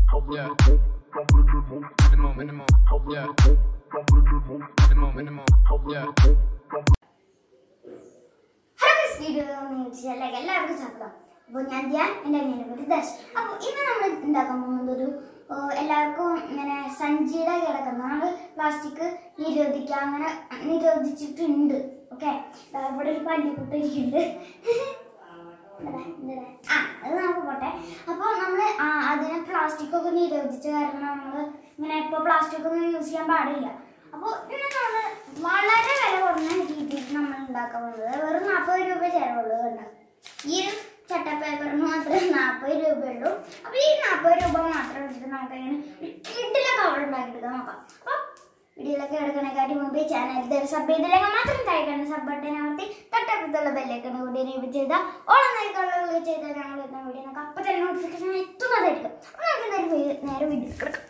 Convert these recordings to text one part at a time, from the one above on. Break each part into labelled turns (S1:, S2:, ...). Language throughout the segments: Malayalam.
S1: Yeah. Minimum, minimum. Yeah. Minimum, minimum. Yeah.
S2: Hello video ന്യൂസിലേക്ക് എല്ലാവർക്കും സ്വാഗതം അപ്പോൾ ഞാൻ ധ്യാൻ എൻ്റെ അനിയൻ്റെ പേര് ദർശ് അപ്പോൾ ഇന്ന് നമ്മൾ ഉണ്ടാക്കാൻ പോകുന്നത് ഒരു ആ, എല്ലാവർക്കും ഇങ്ങനെ സഞ്ചിയുടെ കിടക്കുന്ന നമ്മൾ പ്ലാസ്റ്റിക് നിരോധിക്കുക അങ്ങനെ നിരോധിച്ചിട്ടുണ്ട് ഓക്കെ ഇവിടെ ഒരു പല്ലിക്കുട്ടി ഇരിക്കുന്നുണ്ട് ഇതെടാ, ഇതെടാ. ആ അത് നമുക്ക് പോട്ടെ അപ്പോൾ നമ്മൾ അതിനെ പ്ലാസ്റ്റിക് ഒക്കെ നിരോധിച്ച കാരണം നമ്മൾ ഇങ്ങനെ ഇപ്പോൾ പ്ലാസ്റ്റിക് ഒന്നും യൂസ് ചെയ്യാൻ പാടില്ല അപ്പോൾ ഇന്ന് നമ്മൾ വളരെ വില കുറഞ്ഞ രീതിയിൽ നമ്മൾ ഉണ്ടാക്കാൻ പോകുന്നത് വെറും നാൽപ്പത് രൂപ ചിലവുള്ളൂ കണ്ട ഈ ഒരു ചട്ട പേപ്പറിന് മാത്രമേ നാൽപ്പത് രൂപയുള്ളൂ അപ്പോൾ ഈ നാൽപ്പത് രൂപ മാത്രം വെച്ചിട്ട് നമുക്ക് അങ്ങനെ കിട്ടിലെ കവർ ഉണ്ടാക്കിയെടുക്കാൻ നോക്കാം അപ്പോൾ വീഡിയോയിലൊക്കെ എടുക്കണേക്കാട്ടി മുമ്പ് ഈ ചാനൽ ഇതുവരെ സബ് ചെയ്തില്ലെങ്കിൽ മാത്രം താഴെ സബ് ബട്ടൺ അമർത്തി തൊട്ടപ്പുറത്തുള്ള ബെല്ലൈക്കൺ കൂടി എനേബിൾ ചെയ്താൽ ഓളം നൽകാനുള്ള ചെയ്താൽ ഞങ്ങൾ വരുന്ന വീഡിയോ നമുക്ക് അപ്പം തന്നെ നോട്ടിഫിക്കേഷൻ എത്തുന്നതായിരിക്കും അപ്പോൾ നമുക്ക് എന്തായാലും വീ- നേരെ വീഡിയോ കിടക്കാം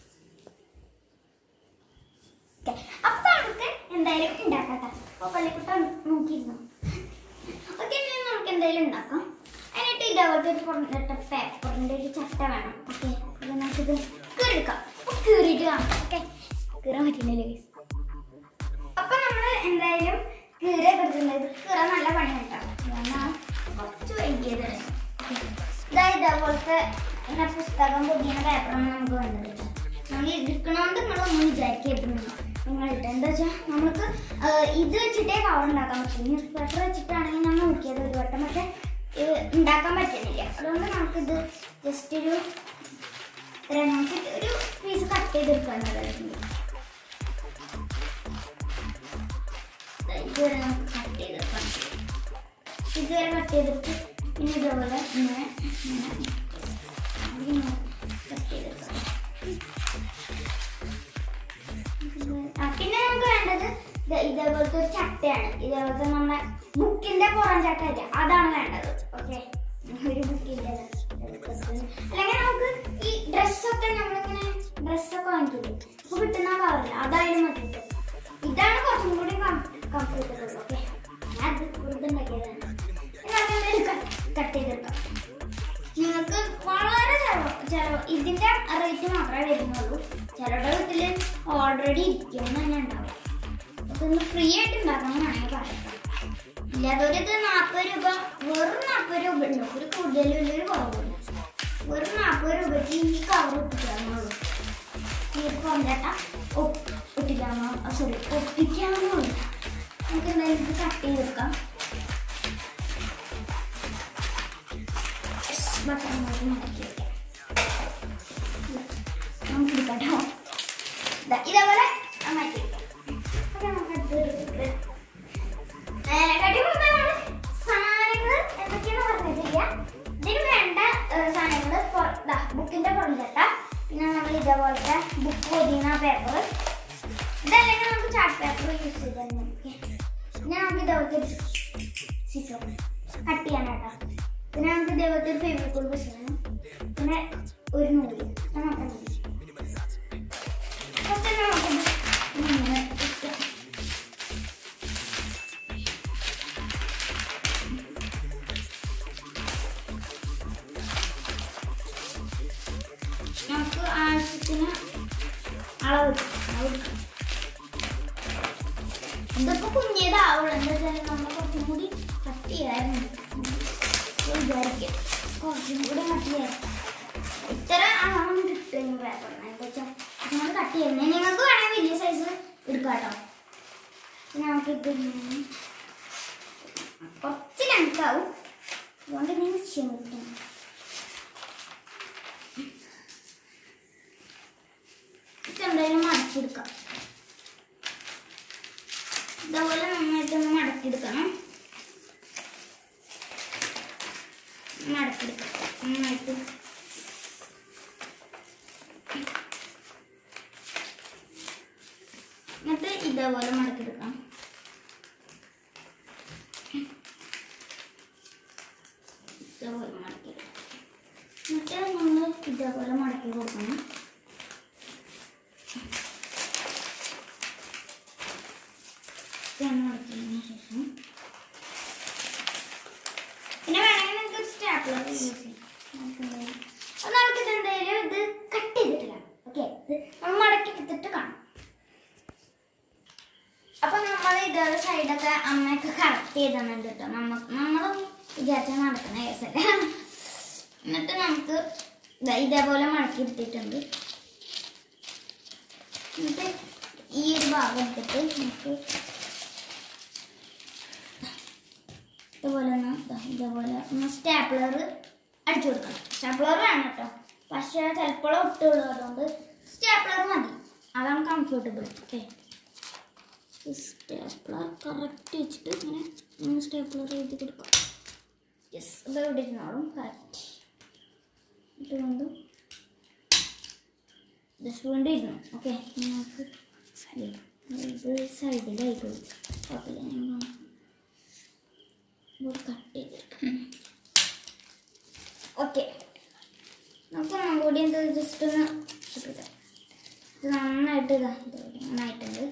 S2: ഓക്കെ അപ്പം നമുക്ക് എന്തായാലും ഉണ്ടാക്കാം അപ്പോൾ പള്ളിക്കുട്ട നോക്കിയിരുന്നു ഓക്കെ ഇനി നമുക്ക് എന്തായാലും ഉണ്ടാക്കാം അതിനായിട്ട് ഇതേപോലത്തെ ഒരു പൊറന്നിട്ട പേപ്പറിൻ്റെ ഒരു ചട്ട വേണം ഓക്കെ അപ്പോൾ നമുക്കിത് കീറിയെടുക്കാം അപ്പോൾ കീറിയിട്ട് കാണാം ഓക്കെ കീറാൻ പറ്റുന്നില്ലേ guys? അപ്പൊ നമ്മള് എന്തായാലും കീറ എടുത്തിട്ടുണ്ട് ഇത് കീറാൻ നല്ല പണി കിട്ടാം അതുകൊണ്ടാണ് കുറച്ച് വൈകിയത് ഇതായത് ഇതേപോലത്തെ ഇങ്ങനെ പുസ്തകം പൊതിയുന്ന പേപ്പറാണ് നമുക്ക് വേണ്ടത് നമ്മൾ എടുക്കണോണ്ട് നിങ്ങളൊന്നും വിചാരിക്കരുത് നിങ്ങൾ ഇട്ട് എന്താ വെച്ചാൽ നമുക്ക് ആ, ഇത് വെച്ചിട്ടേ കവർ ഉണ്ടാക്കാൻ പറ്റും ന്യൂസ് പേപ്പർ വെച്ചിട്ടാണെങ്കിൽ ഞാൻ നോക്കിയത് ഒരു വട്ടം പക്ഷെ ഇത് ഉണ്ടാക്കാൻ പറ്റുന്നില്ല അതുകൊണ്ട് നമുക്കിത് ജസ്റ്റ് ഒരു ഇത്ര നമുക്ക് ഒരു പീസ് കട്ട് ചെയ്തെടുക്കാനുള്ളതായിരുന്നു ഇതുവരെ നമുക്ക് കട്ട് ചെയ്തെടുക്കാം ഇതുവരെ കട്ട് ചെയ്തിട്ട് പിന്നെ ഇതേപോലെ ഇങ്ങനെ ഇങ്ങനെ ഇങ്ങനെ കട്ട് ചെയ്തെടുക്കാം ആ, പിന്നെ നമുക്ക് വേണ്ടത് ഇത് ഇതേപോലത്തെ ഒരു ചട്ടയാണ് ഇതേപോലത്തെ നമ്മുടെ ബുക്കിന്റെ പുറം ചട്ടയില്ല അതാണ് വേണ്ടത് ഓക്കെ ഒരു ബുക്കിന്റെ അല്ലെങ്കിൽ നമുക്ക് ഈ ഡ്രസ്സൊക്കെ നമ്മളിങ്ങനെ ഡ്രസ്സൊക്കെ വാങ്ങിക്കില്ലേ അപ്പൊ കിട്ടുന്ന കവറില്ല അതായാലും മതി ട്ടോ. ഇതാണ് കുറച്ചും കൂടി കംഫർട്ടബിൾ ഓക്കെ ഞാൻ അത് വെറുതെ ഉണ്ടാക്കിയതാണ് കട്ട് ചെയ്തെടുക്കാം നിങ്ങൾക്ക് വളരെ ചെലവ് ചെലവ് ഇതിന്റെ റേറ്റ് മാത്രമേ വരുന്നുള്ളൂ ചിലരുടെ വീട്ടിൽ ഓൾറെഡി ഇരിക്കുമെന്ന് തന്നെ ഉണ്ടാവും അതൊന്ന് ഫ്രീ ആയിട്ട് ഉണ്ടാക്കണം വേണമെങ്കിൽ പറയാം ഇല്ലാത്തവര് ഇത് നാൽപ്പത് രൂപ വെറും നാൽപ്പത് രൂപ ഉണ്ട് ഒരു കൂടുതലും ഇല്ല ഒരു കുറവില്ല വെറും നാൽപ്പത് രൂപയ്ക്ക് ഈ കവർ ഒട്ടിക്കാവുന്നുള്ളൂ ഈ ഒരു കൊണ്ടട്ട ഒട്ടിക്കാമോ സോറി ഒട്ടിക്കാവുന്നുള്ളൂ നമുക്ക് എന്തായാലും ഇത് കട്ട് ചെയ്തെടുക്കാം ബട്ടൺ മാറ്റി മടക്കി വെക്കാം നമുക്ക് എടുക്കാട്ടോ ദാ ഇതേപോലെ മാറ്റി വെക്കാം അപ്പൊ നമുക്ക് അടുത്തത് കടിമുമ്പ് നമ്മള് സാധനങ്ങൾ എന്തൊക്കെയാന്ന് പറഞ്ഞിട്ടില്ല ഇതിന് വേണ്ട സാധനങ്ങൾ ബുക്കിന്റെ പുറന്തട്ട പിന്നെ നമ്മൾ ഇതേപോലത്തെ ബുക്ക് പൊതിയുന്ന പേപ്പർ ഇതല്ലെങ്കിൽ നമുക്ക് ചാർട്ട് പേപ്പർ യൂസ് ചെയ്താൽ മതി പിന്നെ നമുക്ക് ഇതേപോലത്തെ ഒരു സീസർ കട്ട് ചെയ്യാനാട്ടോ പിന്നെ നമുക്ക് ഇതേപോലത്തെ ഒരു ഫേവറിക്കോൾ പുസ്തകം പിന്നെ ഒരു നൂല് അത് നമുക്ക് മതി ഫസ്റ്റ് തന്നെ നമുക്കിത് ഇങ്ങനെ വെക്കാം. നമുക്ക് ആവശ്യത്തിന് അളവ് അളവ് എടുക്കാം. ഇതിപ്പോ കുഞ്ഞിയതാവുള്ളൂ എന്താ വെച്ചാൽ നമ്മൾ കുറച്ചും കൂടി കട്ട് ചെയ്യാറുണ്ട് വിചാരിക്കാം കുറച്ചും കൂടി കട്ട് ചെയ്യാം ഇത്ര അളവ് കിട്ടും പേപ്പറിന് എന്താ വെച്ചാൽ നമ്മൾ കട്ട് ചെയ്യുന്നത് നിങ്ങൾക്ക് വേണമെങ്കിൽ വലിയ സൈസ് എടുക്കാം കേട്ടോ പിന്നെ നമുക്കിത് ഇങ്ങനെ കുറച്ച് ലെങ്താവും അതുകൊണ്ട് നിങ്ങൾ ക്ഷമിക്കണം ഇതെന്തായാലും മടക്കിയെടുക്കാം ഇതേപോലെ നന്നായിട്ടൊന്ന് മടക്കിയെടുക്കണം മടക്കിയെടുക്കാം നന്നായിട്ട് എന്നിട്ട് ഇതേപോലെ മടക്കിയെടുക്കാം ഇതേപോലെ മടക്കിയെടുക്കാം എന്നിട്ട് നമ്മൾ ഇതേപോലെ മടക്കി കൊടുക്കണം ഇതാണ് മടക്കിയതിന് ശേഷം പിന്നെ വേണമെങ്കിൽ നിങ്ങൾക്ക് സ്റ്റാപ്ലർ യൂസ് ചെയ്യാം നമുക്ക് എന്തായാലും- അപ്പോൾ നമുക്ക് ഇത് എന്തായാലും ഇത് ഇതൊക്കെ അമ്മയൊക്കെ കറക്റ്റ് ചെയ്ത് തന്നിട്ടുണ്ട് കേട്ടോ നമുക്ക് നമ്മളും വിചാരിച്ചാൽ നടക്കുന്ന കേസല്ല എന്നിട്ട് നമുക്ക് ദാ ഇതേപോലെ മടക്കി എടുത്തിട്ടുണ്ട് എന്നിട്ട് ഈ ഒരു ഭാഗം എടുത്തിട്ട് നമുക്ക് ഇതുപോലെ ഒന്ന് ദാ ഇതേപോലെ ഒന്ന് സ്റ്റാപ്ലർ അടിച്ചു കൊടുക്കണം സ്റ്റാപ്ലർ വേണം കേട്ടോ പക്ഷേ ചിലപ്പോൾ ഒട്ടുള്ളൂ അതുകൊണ്ട് സ്റ്റാപ്ലർ മതി അതാണ് കംഫർട്ടബിൾ ഓക്കെ സ്റ്റാപ്ലർ കറക്റ്റ് വെച്ചിട്ട് ഇങ്ങനെ ഒന്ന് സ്റ്റാപ്ലർ എഴുതി കൊടുക്കാം യെസ് ഇത് ഇവിടെ ഇരുന്നോളും കറക്റ്റ് ഇത് വീണ്ടും ജസ്റ്റ് വീണ്ടും ഇരുന്നു ഓക്കെ നമുക്ക് ഇത് സൈഡിലായി പോയി കുഴപ്പമില്ല ഞാൻ കട്ട് ചെയ്തെടുക്കാം ഓക്കെ നമുക്ക് ഒന്നും കൂടി എന്ത് ജസ്റ്റ് ഒന്ന് ഇഷ്ടപ്പെട്ടു ഇത് നന്നായിട്ട് ഇതാ ഇത് നന്നായിട്ടുണ്ട്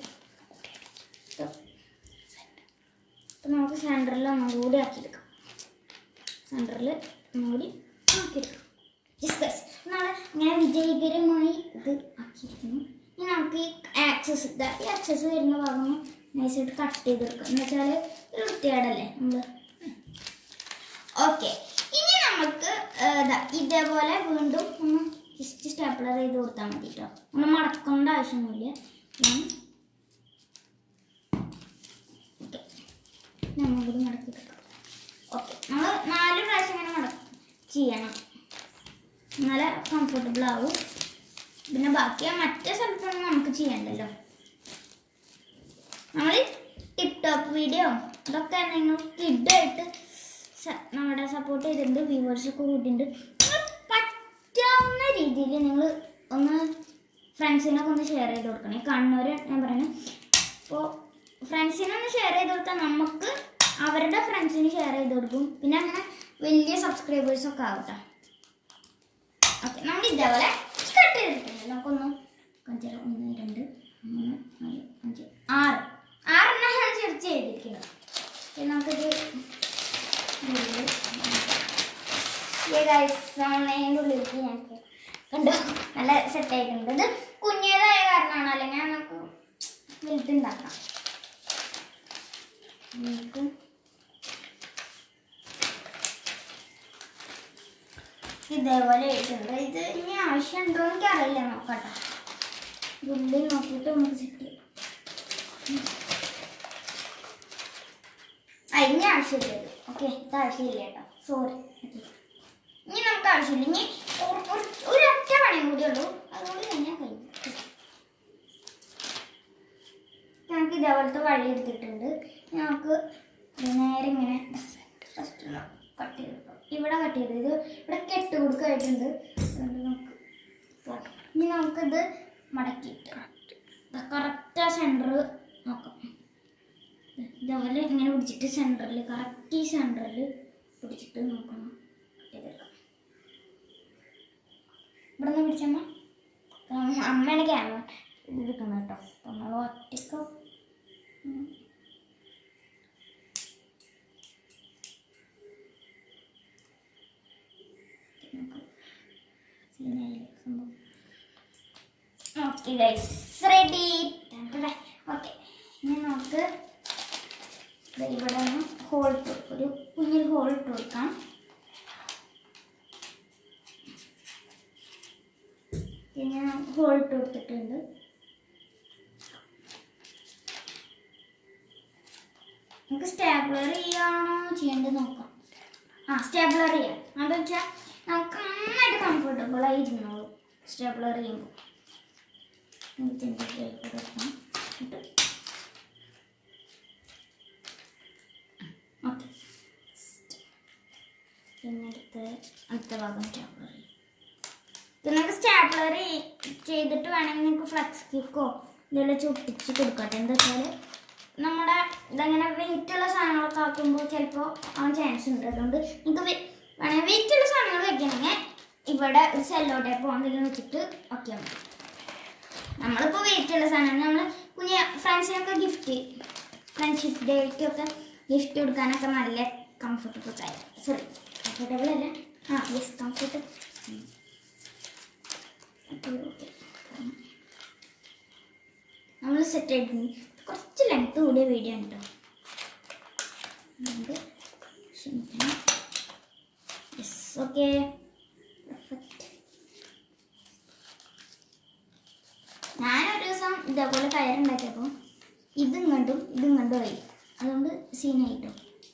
S2: അപ്പം നമുക്ക് സെൻറ്ററിൽ ഒന്നും കൂടി ആക്കിയെടുക്കാം സെൻറ്ററിൽ ഒന്നും കൂടി ആക്കിയെടുക്കാം ജസ്റ്റ് ഗൈസ് നാളെ ഇങ്ങനെ വിജയകരമായി ഇത് ആക്കിയിരിക്കുന്നു ഇനി നമുക്ക് ഈ ആക്സസ് ഇതാ ഈ ആക്സസ് വരുന്ന ഭാഗം നൈസായിട്ട് കട്ട് ചെയ്തെടുക്കാം എന്ന് വെച്ചാൽ ഒരു വൃത്തികേടല്ലേ നമ്മൾ ഓക്കെ ഇനി നമുക്ക് ഏഹ്, ദാ ഇതേപോലെ വീണ്ടും ഒന്ന് ജസ്റ്റ് സ്റ്റാപ്ലർ ചെയ്ത് കൊടുത്താൽ മതി കേട്ടോ നമ്മൾ മടക്കേണ്ട ആവശ്യമൊന്നുമില്ല ഞാൻ ഓക്കെ നമ്മൾ കൂടി മടക്കി എടുക്കാം ഓക്കെ നമ്മൾ നാല് പ്രാവശ്യം ഇങ്ങനെ മടക്കി ചെയ്യണം എന്നാലേ കംഫർട്ടബിൾ ആവും പിന്നെ ബാക്കി ആ മറ്റേ സ്ഥലത്തൊന്നും നമുക്ക് ചെയ്യണ്ടല്ലോ നമ്മൾ ടിപ്പ് ടോപ്പ് വീഡിയോ അതൊക്കെ നിങ്ങൾ കിഡായിട്ട് നമ്മുടെ സപ്പോർട്ട് ചെയ്തിട്ടുണ്ട് വ്യൂവേഴ്സ് ഒക്കെ കൂട്ടിയിട്ടുണ്ട് നിങ്ങൾ പറ്റാവുന്ന രീതിയിൽ നിങ്ങൾ ഒന്ന് ഫ്രണ്ട്സിനൊക്കെ ഒന്ന് ഷെയർ ചെയ്ത് കൊടുക്കണം ഈ കണ്ണൂർ ഞാൻ പറയുന്നത് അപ്പോൾ ഫ്രണ്ട്സിനൊന്ന് ഷെയർ ചെയ്ത് കൊടുത്താൽ നമുക്ക് അവരുടെ ഫ്രണ്ട്സിന് ഷെയർ ചെയ്ത് കൊടുക്കും പിന്നെ അങ്ങനെ വലിയ സബ്സ്ക്രൈബേഴ്സ് ഒക്കെ ആവട്ടെ ഓക്കെ നമ്മൾ ഇതേപോലെ കട്ട് ചെയ്തിട്ടുണ്ട് നമുക്കൊന്ന് അഞ്ചര ഒന്ന് രണ്ട് മൂന്ന് നാല് അഞ്ച് ആറ് ആറെണ്ണം ചെറിച്ച് ചെയ്തിരിക്കുന്നത് പിന്നെ നമുക്കിത് അതിൻ്റെ ഉള്ളിലേക്ക് ഞാൻ കണ്ടോ നല്ല സെറ്റ് ആയിട്ടുണ്ട് ഇത് കുഞ്ഞേതായ കാരണമാണ് അല്ലെങ്കിൽ നമുക്ക് വലുതുണ്ടാക്കാം നമുക്ക് ഇതേപോലെ ആയിട്ടുണ്ട് ഇത് ഇനി ആവശ്യമുണ്ടോ എനിക്ക് അറിയില്ല നോക്കട്ടെ ഉള്ളിൽ നോക്കിയിട്ട് നമുക്ക് സെറ്റ് ചെയ്യാം ആ ഇനി ആവശ്യമില്ല ഇത് ഓക്കെ ഇത് ആവശ്യമില്ല കേട്ടോ സോറി ഇനി നമുക്ക് ആവശ്യമില്ല ഇനി ഒരു- ഒരു- ഒരു ഒറ്റ പണിയും കൂടി ഉള്ളൂ അതുകൊണ്ട് കഴിഞ്ഞാൽ കഴിഞ്ഞു ഞങ്ങൾക്ക് ഇതേപോലത്തെ വഴി എടുത്തിട്ടുണ്ട് നമുക്ക് നേരെ ഇങ്ങനെ ഫസ്റ്റ് കട്ട് ചെയ്ത് ഇവിടെ കട്ട് ചെയ്ത് ഇത് ഇവിടെ കെട്ട് കൊടുക്കായിട്ടുണ്ട് അതുകൊണ്ട് നമുക്ക് പോട്ടെ. ഇനി നമുക്കിത് മടക്കിയിട്ട് കറക്റ്റ് ആ സെൻറ്റർ നോക്കാം ഇതേപോലെ ഇങ്ങനെ പിടിച്ചിട്ട് സെൻറ്ററിൽ കറക്റ്റ് ഈ സെൻറ്ററിൽ പിടിച്ചിട്ട് നോക്കണം കട്ട് ചെയ്തെടുക്കാം ഇവിടെ നിന്ന് പിടിച്ചമ്മ ഉം, അമ്മയാണ് ക്യാമറ എടുക്കുന്നത് കേട്ടോ അപ്പം നമ്മൾ ഒറ്റയ്ക്ക് ഉം. ഓക്കെ ഗൈസ് റെഡി ഓക്കെ ഇനി നമുക്ക് ദേ ഇവിടെ ഒന്ന് ഹോൾ ഇട്ട് ഒരു കുഞ്ഞൊരു ഹോൾ ഇട്ട് കൊടുക്കാം പിന്നെ ഹോൾ ഇട്ട് കൊടുത്തിട്ടുണ്ട് നമുക്ക് സ്റ്റാപ്ലർ ചെയ്യാണോ ചെയ്യേണ്ടത് നോക്കാം ആ സ്റ്റാപ്ലർ ചെയ്യാം അതെന്ന് വെച്ചാൽ നമുക്ക് നന്നായിട്ട് കംഫർട്ടബിൾ ആയി ഇരുന്നോളൂ സ്റ്റാപ്ലർ ചെയ്യുമ്പോൾ ഇതിൻ്റെ കൊടുക്കാം ഓക്കെ പിന്നെ അടുത്ത അടുത്ത ഭാഗം സ്റ്റാപ്ലർ ചെയ്യും പിന്നെ നിങ്ങൾക്ക് സ്റ്റാപ്ലർ ചെയ്തിട്ട് വേണമെങ്കിൽ നിങ്ങൾക്ക് ഫ്ലക്സ് കിക്കോ ഇതെല്ലാം ചൊട്ടിച്ച് കൊടുക്കട്ടെ എന്താ വെച്ചാൽ നമ്മുടെ ഇതങ്ങനെ വെയിറ്റ് ഉള്ള സാധനങ്ങളൊക്കെ ആക്കുമ്പോൾ ചിലപ്പോൾ ആവാൻ ചാൻസ് ഉണ്ട് അതുകൊണ്ട് നിങ്ങൾക്ക് വേണമെങ്കിൽ വെയിറ്റ് ഉള്ള സാധനങ്ങൾ വെക്കണമെങ്കിൽ ഇവിടെ ഒരു സെല്ലോ ടൈപ്പ് എന്തെങ്കിലും വെച്ചിട്ട് ഒക്കെ മതി നമ്മളിപ്പോൾ വെയിറ്റ് ഉള്ള സാധനങ്ങൾ നമ്മൾ കുഞ്ഞ ഫ്രണ്ട്സിനൊക്കെ ഗിഫ്റ്റ് ഫ്രണ്ട്ഷിപ്പ് ഡേക്കൊക്കെ ഗിഫ്റ്റ് കൊടുക്കാനൊക്കെ നല്ല കംഫർട്ടബിൾ കാര്യം സോറി കംഫർട്ടബിൾ അല്ല ആ യെസ് കംഫർട്ടബിൾ നമ്മൾ സെറ്റ് ആയിട്ട് കുറച്ച് ലെങ്ത് കൂടിയ വീഡിയോ ഉണ്ട് കേട്ടോ ക്ഷമിക്കണം യെസ് ഓക്കെ പെർഫെക്റ്റ് ഞാനൊരു ദിവസം ഇതേപോലെ കയറുണ്ടാക്കിയപ്പോൾ ഇതും കണ്ടും ഇതും കണ്ടും ആയി അതുകൊണ്ട് സീനായിട്ടോ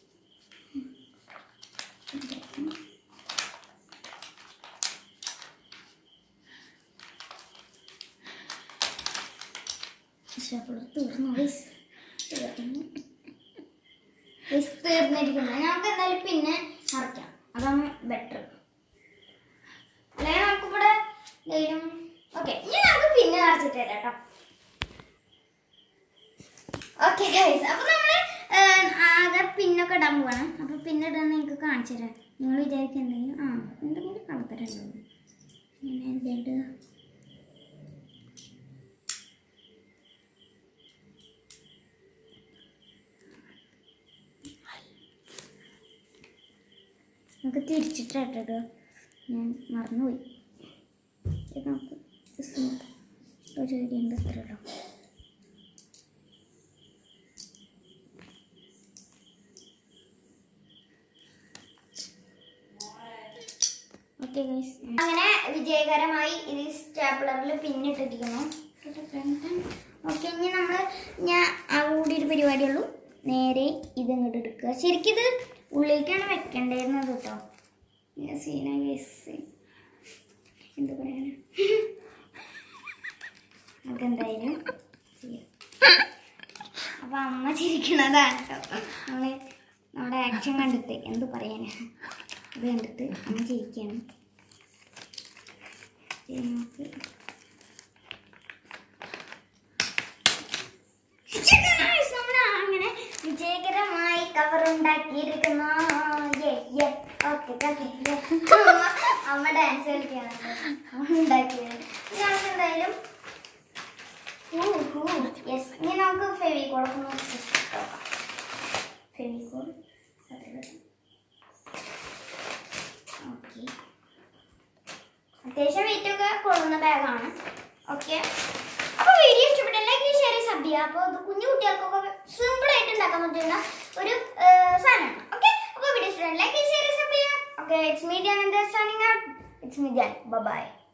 S2: പക്ഷെ അപ്പോൾ തീർന്നു guys. തീർന്നു Guys, തീർന്നിരിക്കുന്നു നമുക്ക് എന്തായാലും പിന്നെ നിറയ്ക്കാം അതാണ് ബെറ്റർ അല്ലെങ്കിൽ നമുക്കിവിടെ എന്തെങ്കിലും ഓക്കെ ഇനി നമുക്ക് പിന്നെ നിറച്ചിട്ട് തരാം കേട്ടോ ഓക്കെ ഗൈസ് അപ്പൊ നമ്മള് ഏഹ്, ആകെ പിന്നൊക്കെ ഇടാൻ പോവാണ് അപ്പൊ പിന്നെ ഇടാൻ നിങ്ങൾക്ക് കാണിച്ചു തരാം നിങ്ങൾ വിചാരിക്കും എന്തെങ്കിലും ആ എന്തെങ്കിലും കളത്തരുണ്ടാവും ഇങ്ങനെ എന്തെങ്കിലും നമുക്ക് തിരിച്ചിട്ട് ഇട്ടോ ഞാൻ മറന്നുപോയി ഇത് നമുക്ക് just നോക്കാം. ഒരു ഇടിയുണ്ട് ഇത്ര ഇടാം ഓക്കെ ഗൈസ് അങ്ങനെ വിജയകരമായി ഇത് സ്റ്റാപ്ലറിൽ പിന്നിട്ടിരിക്കുന്നു ഓക്കെ ഇനി നമ്മൾ ഞാൻ ആ കൂടി ഒരു പരിപാടിയുള്ളൂ നേരെ ഇത് ഇങ്ങോട്ട് എടുക്കുക ശരിക്കും ഇത് ഉള്ളിലേക്കാണ് വെക്കേണ്ടിയിരുന്നത് കേട്ടോ സീന ഗൈസ് എന്ത് പറയാനാ നമുക്ക് എന്തായാലും ചെയ്യാം അപ്പൊ അമ്മ ചിരിക്കണതാണ് കേട്ടോ നമ്മള് നമ്മുടെ ആക്ഷൻ കണ്ടിട്ട് എന്ത് പറയാനാ അത് കണ്ടിട്ട് അമ്മ ചിരിക്കാണ് ശരി, നമുക്ക് Guys, നമ്മള് അങ്ങനെ വിജയകരമായി കവർ ഉണ്ടാക്കിയിരിക്കുന്നു ഓക്കെ അമ്മ ഡാൻസ് കളിക്കാണ് ഉണ്ടാക്കിയത് ഇനി നമുക്ക് എന്തായാലും യെസ് ഇനി നമുക്ക് ഫെവിക്കോളൊക്കെ നോക്കാം ഫെവിക്കോൾ ഓക്കെ അത്യാവശ്യം വെയിറ്റ് ഒക്കെ കൊള്ളുന്ന ബാഗാണ് ഓക്കെ അപ്പോൾ വീഡിയോ ഇഷ്ടപ്പെട്ട ലൈക്ക് ഷെയർ സബ് ചെയ്യുക അപ്പോൾ ഇത് കുഞ്ഞു കുട്ടികൾക്കൊക്കെ സിമ്പിൾ ആയിട്ട് ഉണ്ടാക്കാൻ പറ്റുന്ന ഒരു ഏഹ്, സാധനമാണ് ഓക്കെ അപ്പോൾ വീഡിയോ ഇഷ്ടപ്പെട്ട ലൈക്ക് ഷെയർ സബ് ചെയ്യുക okay it's media it's media by